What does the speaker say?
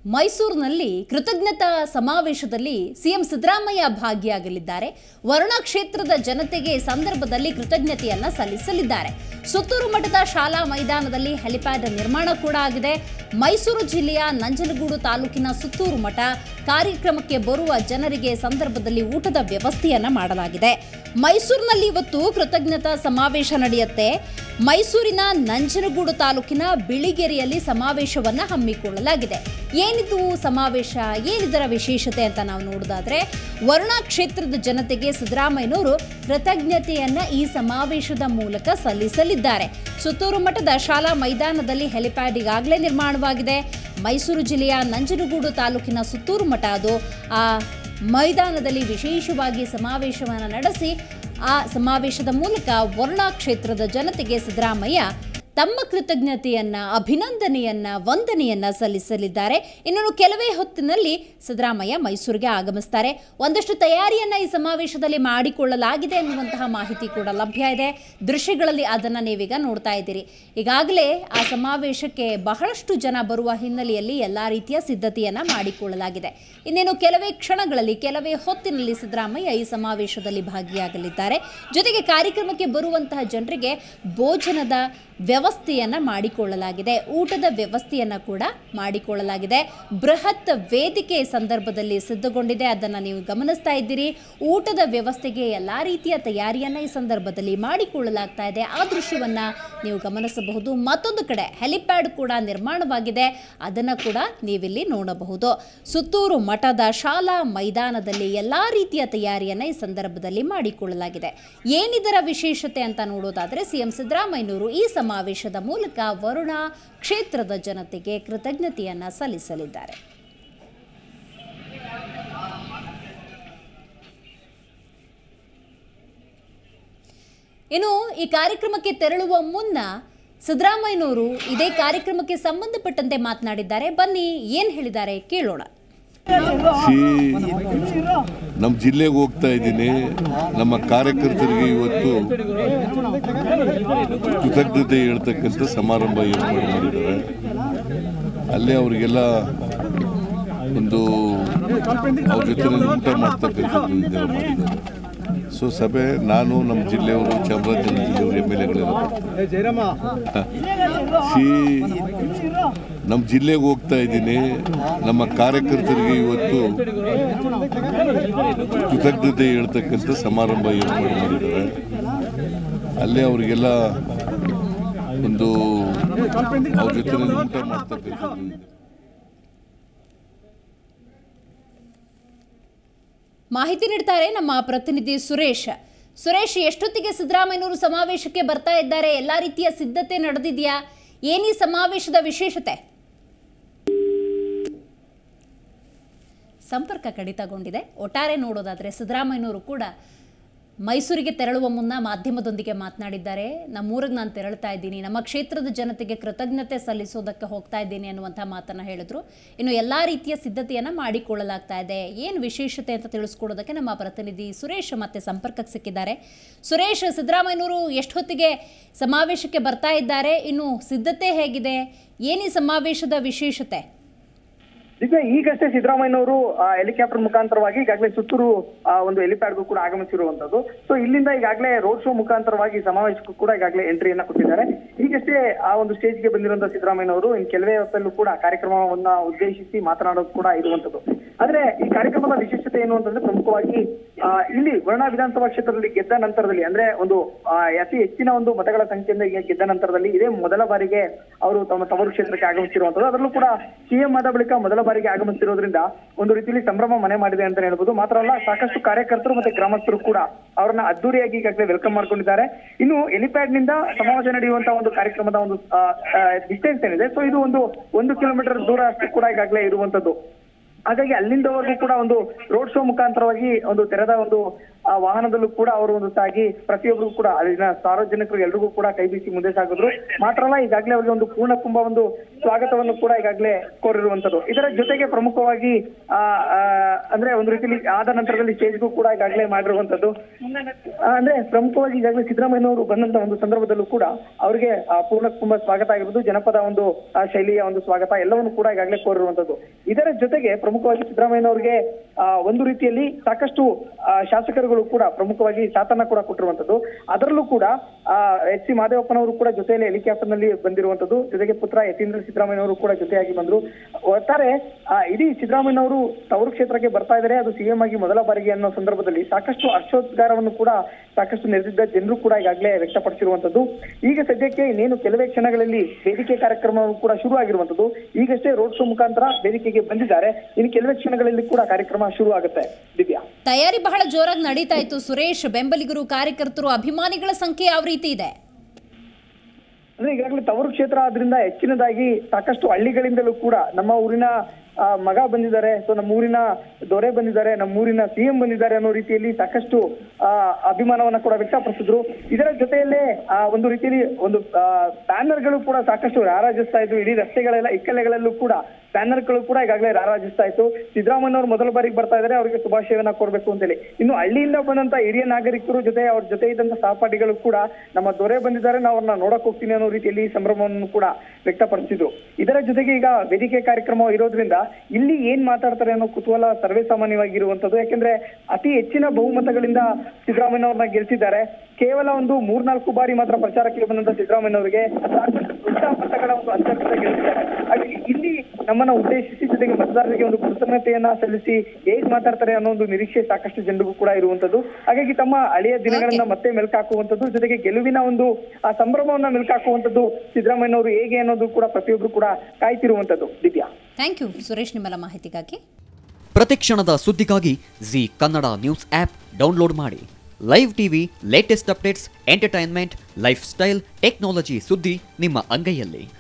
ಮೈಸೂರಿನಲ್ಲಿ ಕೃತಜ್ಞತಾ ಸಮಾವೇಶದಲ್ಲಿ ಸಿಎಂ ಸಿದ್ದರಾಮಯ್ಯ ಭಾಗಿಯಾಗಲಿದ್ದಾರೆ ವರುಣ ಕ್ಷೇತ್ರದ ಜನತೆಗೆ ಈ ಸಂದರ್ಭದಲ್ಲಿ ಕೃತಜ್ಞತೆಯನ್ನ ಸಲ್ಲಿಸಲಿದ್ದಾರೆ ಸುತ್ತೂರು ಮಠದ ಶಾಲಾ ಮೈದಾನದಲ್ಲಿ ಹೆಲಿಪ್ಯಾಡ್ ನಿರ್ಮಾಣ ಕೂಡ ಆಗಿದೆ ಮೈಸೂರು ಜಿಲ್ಲೆಯ ನಂಜನಗೂಡು ತಾಲೂಕಿನ ಸುತ್ತೂರು ಮಠ ಕಾರ್ಯಕ್ರಮಕ್ಕೆ ಬರುವ ಜನರಿಗೆ ಸಂದರ್ಭದಲ್ಲಿ ಊಟದ ವ್ಯವಸ್ಥೆಯನ್ನ ಮಾಡಲಾಗಿದೆ ಮೈಸೂರಿನಲ್ಲಿ ಇವತ್ತು ಕೃತಜ್ಞತಾ ಸಮಾವೇಶ ನಡೆಯುತ್ತೆ ಮೈಸೂರಿನ ನಂಜನಗೂಡು ತಾಲೂಕಿನ ಬಿಳಿಗೆರೆಯಲ್ಲಿ ಸಮಾವೇಶವನ್ನ ಹಮ್ಮಿಕೊಳ್ಳಲಾಗಿದೆ ಏನಿದು ಸಮಾವೇಶ ಏನಿದರ ವಿಶೇಷತೆ ಅಂತ ನಾವು ನೋಡೋದಾದ್ರೆ ವರುಣ ಕ್ಷೇತ್ರದ ಜನತೆಗೆ ಸಿದ್ದರಾಮಯ್ಯನವರು ಕೃತಜ್ಞತೆಯನ್ನ ಈ ಸಮಾವೇಶದ ಮೂಲಕ ಸಲ್ಲಿಸಲಿದ್ದಾರೆ ಸುತ್ತೂರು ಮಠದ ಶಾಲಾ ಮೈದಾನದಲ್ಲಿ ಹೆಲಿಪ್ಯಾಡ್ ಈಗಾಗಲೇ ನಿರ್ಮಾಣವಾಗಿದೆ ಮೈಸೂರು ಜಿಲ್ಲೆಯ ನಂಜನಗೂಡು ತಾಲೂಕಿನ ಸುತ್ತೂರು ಮಠ ಅದು ಆ ಮೈದಾನದಲ್ಲಿ ವಿಶೇಷವಾಗಿ ಸಮಾವೇಶವನ್ನು ನಡೆಸಿ ಆ ಸಮಾವೇಶದ ಮೂಲಕ ವರುಣ ಕ್ಷೇತ್ರದ ಜನತೆಗೆ ಸಿದ್ದರಾಮಯ್ಯ ತಮ್ಮ ಕೃತಜ್ಞತೆಯನ್ನ ಅಭಿನಂದನೆಯನ್ನ ವಂದನೆಯನ್ನ ಸಲ್ಲಿಸಲಿದ್ದಾರೆ ಇನ್ನು ಕೆಲವೇ ಹೊತ್ತಿನಲ್ಲಿ ಸಿದ್ದರಾಮಯ್ಯ ಮೈಸೂರಿಗೆ ಆಗಮಿಸ್ತಾರೆ ಒಂದಷ್ಟು ತಯಾರಿಯನ್ನ ಈ ಸಮಾವೇಶದಲ್ಲಿ ಮಾಡಿಕೊಳ್ಳಲಾಗಿದೆ ಎನ್ನುವಂತಹ ಮಾಹಿತಿ ಕೂಡ ಲಭ್ಯ ಇದೆ ದೃಶ್ಯಗಳಲ್ಲಿ ಅದನ್ನ ನೀವೀಗ ನೋಡ್ತಾ ಇದ್ದೀರಿ ಈಗಾಗಲೇ ಆ ಸಮಾವೇಶಕ್ಕೆ ಬಹಳಷ್ಟು ಜನ ಬರುವ ಹಿನ್ನೆಲೆಯಲ್ಲಿ ಎಲ್ಲಾ ರೀತಿಯ ಸಿದ್ಧತೆಯನ್ನ ಮಾಡಿಕೊಳ್ಳಲಾಗಿದೆ ಇನ್ನೇನು ಕೆಲವೇ ಕ್ಷಣಗಳಲ್ಲಿ ಕೆಲವೇ ಹೊತ್ತಿನಲ್ಲಿ ಸಿದ್ದರಾಮಯ್ಯ ಈ ಸಮಾವೇಶದಲ್ಲಿ ಭಾಗಿಯಾಗಲಿದ್ದಾರೆ ಜೊತೆಗೆ ಕಾರ್ಯಕ್ರಮಕ್ಕೆ ಬರುವಂತಹ ಜನರಿಗೆ ಭೋಜನದ ವ್ಯವಸ್ಥೆಯನ್ನ ಮಾಡಿಕೊಳ್ಳಲಾಗಿದೆ ಊಟದ ವ್ಯವಸ್ಥೆಯನ್ನ ಕೂಡ ಮಾಡಿಕೊಳ್ಳಲಾಗಿದೆ ಬೃಹತ್ ವೇದಿಕೆ ಸಂದರ್ಭದಲ್ಲಿ ಸಿದ್ಧಗೊಂಡಿದೆ ಅದನ್ನ ನೀವು ಗಮನಿಸ್ತಾ ಇದ್ದೀರಿ ಊಟದ ವ್ಯವಸ್ಥೆಗೆ ಎಲ್ಲಾ ರೀತಿಯ ತಯಾರಿಯನ್ನ ಈ ಸಂದರ್ಭದಲ್ಲಿ ಮಾಡಿಕೊಳ್ಳಲಾಗ್ತಾ ಇದೆ ಆ ದೃಶ್ಯವನ್ನ ನೀವು ಗಮನಿಸಬಹುದು ಮತ್ತೊಂದು ಕಡೆ ಹೆಲಿಪ್ಯಾಡ್ ಕೂಡ ನಿರ್ಮಾಣವಾಗಿದೆ ಅದನ್ನ ಕೂಡ ನೀವಿಲ್ಲಿ ನೋಡಬಹುದು ಸುತ್ತೂರು ಮಠದ ಶಾಲಾ ಮೈದಾನದಲ್ಲಿ ಎಲ್ಲಾ ರೀತಿಯ ತಯಾರಿಯನ್ನ ಈ ಸಂದರ್ಭದಲ್ಲಿ ಮಾಡಿಕೊಳ್ಳಲಾಗಿದೆ ಏನಿದರ ವಿಶೇಷತೆ ಅಂತ ನೋಡೋದಾದ್ರೆ ಸಿಎಂ ಸಿದ್ದರಾಮಯ್ಯನವರು ಈ ಸಮಾವೇಶದ ಮೂಲಕ ವರುಣ ಕ್ಷೇತ್ರದ ಜನತೆಗೆ ಕೃತಜ್ಞತೆಯನ್ನ ಸಲ್ಲಿಸಲಿದ್ದಾರೆ ಇನ್ನು ಈ ಕಾರ್ಯಕ್ರಮಕ್ಕೆ ತೆರಳುವ ಮುನ್ನ ಸಿದ್ದರಾಮಯ್ಯನವರು ಇದೇ ಕಾರ್ಯಕ್ರಮಕ್ಕೆ ಸಂಬಂಧಪಟ್ಟಂತೆ ಮಾತನಾಡಿದ್ದಾರೆ ಬನ್ನಿ ಏನ್ ಹೇಳಿದ್ದಾರೆ ಕೇಳೋಣ ಸಿ ನಮ್ಮ ಜಿಲ್ಲೆಗೆ ಹೋಗ್ತಾ ಇದ್ದೀನಿ ನಮ್ಮ ಕಾರ್ಯಕರ್ತರಿಗೆ ಇವತ್ತು ಕೃತಜ್ಞತೆ ಹೇಳ್ತಕ್ಕಂಥ ಸಮಾರಂಭ ಏರ್ಪಾಡು ಮಾಡಿದ್ದಾರೆ ಅಲ್ಲೇ ಅವರಿಗೆಲ್ಲ ಒಂದು ಅವ್ರ ಜೊತೆ ಊಟ ಮಾಡ್ತಕ್ಕಂಥದ್ದು ಇದೆಲ್ಲ ಮಾಡಿದ್ದಾರೆ ಸೊ ಸಭೆ ನಾನು ನಮ್ಮ ಜಿಲ್ಲೆಯವರು ಚಾಮರಾಜನಗರ ಜಿಲ್ಲೆಯವರು ಎಮ್ ಎಲ್ ಎಗಳೆಲ್ಲ ಸಿ ನಮ್ಮ ಜಿಲ್ಲೆಗೆ ಹೋಗ್ತಾ ಇದ್ದೀನಿ ನಮ್ಮ ಕಾರ್ಯಕರ್ತರಿಗೆ ಇವತ್ತು ಕೃತಜ್ಞತೆ ಹೇಳ್ತಕ್ಕಂಥ ಸಮಾರಂಭ ಏರ್ಪಾಡು ಮಾಡಿದ್ದಾರೆ ಅಲ್ಲೇ ಅವರಿಗೆಲ್ಲ ಒಂದು ಅವ್ರ ಜೊತೆ ಊಟ ಮಾಡ್ತಕ್ಕಂಥದ್ದು ಇದೆ. ಮಾಹಿತಿ ನೀಡ್ತಾರೆ ನಮ್ಮ ಪ್ರತಿನಿಧಿ ಸುರೇಶ್ ಸುರೇಶ್ ಎಷ್ಟೊತ್ತಿಗೆ ಸಿದ್ದರಾಮಯ್ಯನವರು ಸಮಾವೇಶಕ್ಕೆ ಬರ್ತಾ ಇದ್ದಾರೆ ಎಲ್ಲಾ ರೀತಿಯ ಸಿದ್ಧತೆ ನಡೆದಿದೆಯಾ ಏನೀ ಸಮಾವೇಶದ ವಿಶೇಷತೆ ಸಂಪರ್ಕ ಕಡಿತಗೊಂಡಿದೆ ಒಟ್ಟಾರೆ ನೋಡೋದಾದ್ರೆ ಸಿದ್ದರಾಮಯ್ಯನವರು ಕೂಡ ಮೈಸೂರಿಗೆ ತೆರಳುವ ಮುನ್ನ ಮಾಧ್ಯಮದೊಂದಿಗೆ ಮಾತನಾಡಿದ್ದಾರೆ ನಮ್ಮೂರಿಗೆ ನಾನು ತೆರಳ್ತಾ ಇದ್ದೀನಿ ನಮ್ಮ ಕ್ಷೇತ್ರದ ಜನತೆಗೆ ಕೃತಜ್ಞತೆ ಸಲ್ಲಿಸೋದಕ್ಕೆ ಹೋಗ್ತಾ ಇದ್ದೀನಿ ಅನ್ನುವಂಥ ಮಾತನ್ನ ಹೇಳಿದ್ರು ಇನ್ನು ಎಲ್ಲಾ ರೀತಿಯ ಸಿದ್ಧತೆಯನ್ನ ಮಾಡಿಕೊಳ್ಳಲಾಗ್ತಾ ಇದೆ ಏನು ವಿಶೇಷತೆ ಅಂತ ತಿಳಿಸ್ಕೊಡೋದಕ್ಕೆ ನಮ್ಮ ಪ್ರತಿನಿಧಿ ಸುರೇಶ್ ಮತ್ತೆ ಸಂಪರ್ಕಕ್ಕೆ ಸಿಕ್ಕಿದ್ದಾರೆ ಸುರೇಶ್ ಸಿದ್ದರಾಮಯ್ಯನವರು ಎಷ್ಟು ಹೊತ್ತಿಗೆ ಸಮಾವೇಶಕ್ಕೆ ಬರ್ತಾ ಇದ್ದಾರೆ ಇನ್ನು ಸಿದ್ಧತೆ ಹೇಗಿದೆ ಏನೀ ಸಮಾವೇಶದ ವಿಶೇಷತೆ ಈಗ ಈಗಷ್ಟೇ ಸಿದ್ದರಾಮಯ್ಯನವರು ಹೆಲಿಕಾಪ್ಟರ್ ಮುಖಾಂತರವಾಗಿ ಈಗಾಗಲೇ ಸುತ್ತೂರು ಆ, ಒಂದು ಹೆಲಿಪ್ಯಾಡ್ಗೂ ಕೂಡ ಆಗಮಿಸಿರುವಂತದ್ದು ಸೊ ಇಲ್ಲಿಂದ ಈಗಾಗಲೇ ರೋಡ್ ಶೋ ಮುಖಾಂತರವಾಗಿ ಸಮಾವೇಶಕ್ಕೂ ಕೂಡ ಈಗಾಗಲೇ ಎಂಟ್ರಿಯನ್ನ ಕೊಟ್ಟಿದ್ದಾರೆ ಈಗಷ್ಟೇ ಆ ಒಂದು ಸ್ಟೇಜ್ಗೆ ಬಂದಿರುವಂತಹ ಸಿದ್ದರಾಮಯ್ಯನವರು ಇನ್ನು ಕೆಲವೇ ಹೊತ್ತಲ್ಲೂ ಕೂಡ ಕಾರ್ಯಕ್ರಮವನ್ನ ಉದ್ದೇಶಿಸಿ ಮಾತನಾಡೋದು ಕೂಡ ಇರುವಂತದ್ದು ಆದ್ರೆ ಈ ಕಾರ್ಯಕ್ರಮದ ವಿಶೇಷತೆ ಏನು ಅಂತಂದ್ರೆ ಪ್ರಮುಖವಾಗಿ ಆ, ಇಲ್ಲಿ ವರ್ಣ ವಿಧಾನಸಭಾ ಕ್ಷೇತ್ರದಲ್ಲಿ ಗೆದ್ದ ನಂತರದಲ್ಲಿ ಅಂದ್ರೆ ಒಂದು ಆ, ಅತಿ ಹೆಚ್ಚಿನ ಒಂದು ಮತಗಳ ಸಂಖ್ಯೆಯಿಂದ ಈಗ ಗೆದ್ದ ನಂತರದಲ್ಲಿ ಇದೇ ಮೊದಲ ಬಾರಿಗೆ ಅವರು ತಮ್ಮ ತವರು ಕ್ಷೇತ್ರಕ್ಕೆ ಆಗಮಿಸಿರುವಂತದ್ದು ಅದರಲ್ಲೂ ಕೂಡ ಸಿಎಂ ಆದ ಬಳಿಕ ಮೊದಲ ಬಾರಿಗೆ ಆಗಮಿಸಿರೋದ್ರಿಂದ ಒಂದು ರೀತಿಯಲ್ಲಿ ಸಂಭ್ರಮ ಮನೆ ಮಾಡಿದೆ ಅಂತ ಹೇಳ್ಬೋದು ಮಾತ್ರ ಅಲ್ಲ ಸಾಕಷ್ಟು ಕಾರ್ಯಕರ್ತರು ಮತ್ತೆ ಗ್ರಾಮಸ್ಥರು ಕೂಡ ಅವರನ್ನ ಅದ್ದೂರಿಯಾಗಿ ಈಗಾಗಲೇ ವೆಲ್ಕಮ್ ಮಾಡ್ಕೊಂಡಿದ್ದಾರೆ ಇನ್ನು ಹೆಲಿಪ್ಯಾಡ್ ನಿಂದ ಸಮಾವೇಶ ನಡೆಯುವಂತಹ ಒಂದು ಕಾರ್ಯಕ್ರಮದ ಒಂದು ಡಿಸ್ಟೆನ್ಸ್ ಏನಿದೆ ಸೊ ಇದು ಒಂದು ಒಂದು ಕಿಲೋಮೀಟರ್ ದೂರ ಅಷ್ಟು ಕೂಡ ಈಗಾಗಲೇ ಇರುವಂತದ್ದು ಹಾಗಾಗಿ ಅಲ್ಲಿಂದವರೆಗೂ ಕೂಡ ಒಂದು ರೋಡ್ ಶೋ ಮುಖಾಂತರವಾಗಿ ಒಂದು ತೆರೆದ ಒಂದು ಆ ವಾಹನದಲ್ಲೂ ಕೂಡ ಅವರು ಒಂದು ಸಾಗಿ ಪ್ರತಿಯೊಬ್ಬರಿಗೂ ಕೂಡ ಅಲ್ಲಿನ ಸಾರ್ವಜನಿಕರು ಎಲ್ರಿಗೂ ಕೂಡ ಕೈ ಬೀಸಿ ಮುಂದೆ ಸಾಗಿದ್ರು ಮಾತ್ರ ಅಲ್ಲ ಈಗಾಗಲೇ ಅವರಿಗೆ ಒಂದು ಪೂರ್ಣ ಕುಂಭ ಒಂದು ಸ್ವಾಗತವನ್ನು ಕೂಡ ಈಗಾಗಲೇ ಕೋರಿರುವಂತದ್ದು ಇದರ ಜೊತೆಗೆ ಪ್ರಮುಖವಾಗಿ ಆ ಆ, ಅಂದ್ರೆ ಒಂದು ರೀತಿಯಲ್ಲಿ ಆದ ನಂತರದಲ್ಲಿ ಸ್ಟೇಜ್ಗೂ ಕೂಡ ಈಗಾಗಲೇ ಮಾಡಿರುವಂತದ್ದು ಆ, ಅಂದ್ರೆ ಪ್ರಮುಖವಾಗಿ ಈಗಾಗಲೇ ಸಿದ್ದರಾಮಯ್ಯನವರು ಬಂದಂತ ಒಂದು ಸಂದರ್ಭದಲ್ಲೂ ಕೂಡ ಅವರಿಗೆ ಆ, ಪೂರ್ಣ ಕುಂಭ ಸ್ವಾಗತ ಆಗಿರ್ಬೋದು ಜನಪದ ಒಂದು ಆ, ಶೈಲಿಯ ಒಂದು ಸ್ವಾಗತ ಎಲ್ಲವನ್ನು ಕೂಡ ಈಗಾಗಲೇ ಕೋರಿರುವಂತದ್ದು ಇದರ ಜೊತೆಗೆ ಪ್ರಮುಖವಾಗಿ ಸಿದ್ದರಾಮಯ್ಯನವರಿಗೆ ಆ, ಒಂದು ರೀತಿಯಲ್ಲಿ ಸಾಕಷ್ಟು ಆ, ಶಾಸಕರುಗಳು ಕೂಡ ಪ್ರಮುಖವಾಗಿ ಸಾಥನ್ನ ಕೂಡ ಕೊಟ್ಟಿರುವಂತದ್ದು ಅದರಲ್ಲೂ ಕೂಡ ಎಚ್ ಸಿ ಮಾದೇವಪ್ಪನವರು ಕೂಡ ಜೊತೆಯಲ್ಲಿ ಹೆಲಿಕಾಪ್ಟರ್ ನಲ್ಲಿ ಬಂದಿರುವಂತದ್ದು ಜೊತೆಗೆ ಪುತ್ರ ಯತೀಂದ್ರ ಸಿದ್ದರಾಮಯ್ಯನವರು ಕೂಡ ಜೊತೆಯಾಗಿ ಬಂದ್ರು ಒಟ್ಟಾರೆ ಆ, ಇಡೀ ಸಿದ್ದರಾಮಯ್ಯನವರು ತವರು ಕ್ಷೇತ್ರಕ್ಕೆ ಬರ್ತಾ ಇದ್ದಾರೆ ಅದು ಸಿಎಂ ಆಗಿ ಮೊದಲ ಬಾರಿಗೆ ಅನ್ನೋ ಸಂದರ್ಭದಲ್ಲಿ ಸಾಕಷ್ಟು ಹರ್ಷೋದ್ಗಾರವನ್ನು ಕೂಡ ಸಾಕಷ್ಟು ನೆರೆದಿದ್ದ ಜನರು ಕೂಡ ಈಗಾಗಲೇ ವ್ಯಕ್ತಪಡಿಸಿರುವಂತದ್ದು ಈಗ ಸದ್ಯಕ್ಕೆ ಇನ್ನೇನು ಕೆಲವೇ ಕ್ಷಣಗಳಲ್ಲಿ ವೇದಿಕೆ ಕಾರ್ಯಕ್ರಮವು ಕೂಡ ಶುರು ಆಗಿರುವಂತದ್ದು ಈಗಷ್ಟೇ ರೋಡ್ ಶೋ ಮುಖಾಂತರ ವೇದಿಕೆಗೆ ಬಂದಿದ್ದಾರೆ ಇನ್ನು ಕೆಲವೇ ಕ್ಷಣಗಳಲ್ಲಿ ಕೂಡ ಕಾರ್ಯಕ್ರಮ ಶುರು ಆಗುತ್ತೆ ದಿವ್ಯಾ ತಯಾರಿ ಬಹಳ ಜೋರಾಗಿ ನಡೀತಾ ಇತ್ತು ಸುರೇಶ್ ಬೆಂಬಲಿಗರು ಕಾರ್ಯಕರ್ತರು ಅಭಿಮಾನಿಗಳ ಸಂಖ್ಯೆ ಯಾವ ರೀತಿ ಇದೆ ಅಂದ್ರೆ ಈಗಾಗಲೇ ತವರು ಕ್ಷೇತ್ರ ಆದ್ರಿಂದ ಹೆಚ್ಚಿನದಾಗಿ ಸಾಕಷ್ಟು ಹಳ್ಳಿಗಳಿಂದಲೂ ಕೂಡ ನಮ್ಮ ಊರಿನ ಆ, ಮಗ ಬಂದಿದ್ದಾರೆ ಸೊ ನಮ್ಮ ಊರಿನ ದೊರೆ ಬಂದಿದ್ದಾರೆ ನಮ್ಮ ಊರಿನ ಸಿಎಂ ಬಂದಿದ್ದಾರೆ ಅನ್ನೋ ರೀತಿಯಲ್ಲಿ ಸಾಕಷ್ಟು ಆ, ಅಭಿಮಾನವನ್ನ ಕೂಡ ವ್ಯಕ್ತಪಡಿಸಿದ್ರು ಇದರ ಜೊತೆಯಲ್ಲೇ ಆ, ಒಂದು ರೀತಿಯಲ್ಲಿ ಒಂದು ಬ್ಯಾನರ್ಗಳು ಕೂಡ ಸಾಕಷ್ಟು ರಾರಾಜಿಸ್ತಾ ಇದ್ವು ಇಡೀ ರಸ್ತೆಗಳೆಲ್ಲ ಇಕ್ಕಲೆಗಳಲ್ಲೂ ಕೂಡ ಬ್ಯಾನರ್ಗಳು ಕೂಡ ಈಗಾಗಲೇ ರಾರಾಜಿಸ್ತಾ ಇತ್ತು ಸಿದ್ದರಾಮಯ್ಯನವರು ಮೊದಲ ಬಾರಿಗೆ ಬರ್ತಾ ಇದ್ದಾರೆ ಅವರಿಗೆ ಶುಭಾಶಯವನ್ನ ಕೋರ್ಬೇಕು ಅಂತೇಳಿ ಇನ್ನು ಹಳ್ಳಿಯಿಂದ ಬಂದಂತ ಹಿರಿಯ ನಾಗರಿಕರು ಜೊತೆ ಅವ್ರ ಜೊತೆ ಇದ್ದಂತ ಸಹಪಾಠಿಗಳು ಕೂಡ ನಮ್ಮ ದೊರೆ ಬಂದಿದ್ದಾರೆ ನಾವು ಅವ್ರನ್ನ ನೋಡಕ್ ಹೋಗ್ತೀನಿ ಅನ್ನೋ ರೀತಿಯಲ್ಲಿ ಸಂಭ್ರಮವನ್ನು ಕೂಡ ವ್ಯಕ್ತಪಡಿಸಿದ್ರು ಇದರ ಜೊತೆಗೆ ಈಗ ವೇದಿಕೆ ಕಾರ್ಯಕ್ರಮ ಇರೋದ್ರಿಂದ ಇಲ್ಲಿ ಏನ್ ಮಾತಾಡ್ತಾರೆ ಅನ್ನೋ ಕುತೂಹಲ ಸರ್ವೇ ಸಾಮಾನ್ಯವಾಗಿರುವಂತದ್ದು ಯಾಕೆಂದ್ರೆ ಅತಿ ಹೆಚ್ಚಿನ ಬಹುಮತಗಳಿಂದ ಸಿದ್ದರಾಮಯ್ಯನವ್ರನ್ನ ಗೆಲ್ಸಿದ್ದಾರೆ ಕೇವಲ ಒಂದು ಮೂರ್ನಾಲ್ಕು ಬಾರಿ ಮಾತ್ರ ಪ್ರಚಾರಕ್ಕೆ ಬಂದಂತ ಸಿದ್ದರಾಮಯ್ಯನವರಿಗೆ ಸಾಕಷ್ಟು ದೊಡ್ಡ ಮತಗಳ ಒಂದು ಅಂತರದಿಂದ ಗೆಲ್ಸಿದ್ದಾರೆ ಹಾಗಾಗಿ ಇಲ್ಲಿ ನಮ್ಮನ್ನ ಉದ್ದೇಶಿಸಿ ಜೊತೆಗೆ ಮತದಾರರಿಗೆ ಒಂದು ಕೃತಜ್ಞತೆಯನ್ನ ಸಲ್ಲಿಸಿ ಹೇಗ್ ಮಾತಾಡ್ತಾರೆ ಅನ್ನೋ ಒಂದು ನಿರೀಕ್ಷೆ ಸಾಕಷ್ಟು ಜನರಿಗೂ ಕೂಡ ಇರುವಂತದ್ದು ಹಾಗಾಗಿ ತಮ್ಮ ಹಳೆಯ ದಿನಗಳನ್ನ ಮತ್ತೆ ಮೆಲ್ಕಾಕುವಂತದ್ದು ಜೊತೆಗೆ ಗೆಲುವಿನ ಒಂದು ಆ ಸಂಭ್ರಮವನ್ನ ಮೆಲ್ಕಾಕುವಂತದ್ದು ಸಿದ್ದರಾಮಯ್ಯನವರು ಹೇಗೆ ಅನ್ನೋದು ಕೂಡ ಪ್ರತಿಯೊಬ್ರು ಕೂಡ ಕಾಯ್ತಿರುವಂತದ್ದು ದಿವ್ಯಾ ಥ್ಯಾಂಕ್ ಯು ಸುರೇಶ್ ನಿಮ್ಮೆಲ್ಲ ಮಾಹಿತಿಗಾಗಿ ಪ್ರತಿಕ್ಷಣದ ಸುದ್ದಿಗಾಗಿ Zee Kannada news app download ಮಾಡಿ live TV latest updates entertainment lifestyle technology ಸುದ್ದಿ ನಿಮ್ಮ ಅಂಗೈಯಲ್ಲಿ